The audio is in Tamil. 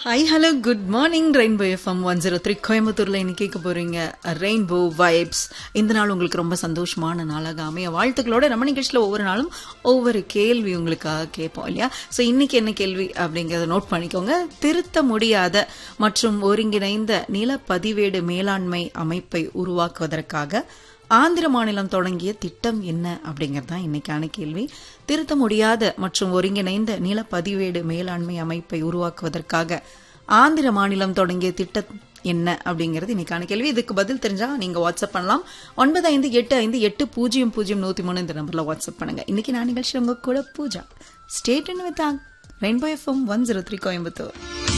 hi hello good morning rainbow FM one zero three கோயம்புத்தூர்ல இன்னைக்கு கேட்க போறீங்க ரெயின்போ வைப்ஸ் இந்த நாள் உங்களுக்கு ரொம்ப சந்தோஷமான நாளாக அமைய வாழ்த்துக்களோட நம்ம நிகழ்ச்சியில் ஒவ்வொரு நாளும் ஒவ்வொரு கேள்வி உங்களுக்காக கேட்போம் இல்லையா ஸோ இன்னைக்கு என்ன கேள்வி அப்படிங்கறத நோட் பண்ணிக்கோங்க திருத்த முடியாத மற்றும் ஒருங்கிணைந்த நில பதிவேடு மேலாண்மை அமைப்பை உருவாக்குவதற்காக ஆந்திர மாநிலம் தொடங்கிய திட்டம் என்ன அப்படிங்கிறது தான் இன்னைக்கான கேள்வி திருத்த முடியாத மற்றும் ஒருங்கிணைந்த நில பதிவேடு மேலாண்மை அமைப்பை உருவாக்குவதற்காக ஆந்திர மாநிலம் தொடங்கிய திட்டம் என்ன அப்படிங்கிறது இன்னைக்கான கேள்வி இதுக்கு பதில் தெரிஞ்சா நீங்க வாட்ஸ்அப் பண்ணலாம் ஒன்பது ஐந்து எட்டு ஐந்து எட்டு பூஜ்ஜியம் பூஜ்ஜியம் நூத்தி மூணு இந்த நம்பர்ல வாட்ஸ்அப் பண்ணுங்க இன்னைக்கு நான் நிகழ்ச்சி உங்க கூட Pooja stayed with rainbow FM one zero three Coimbatore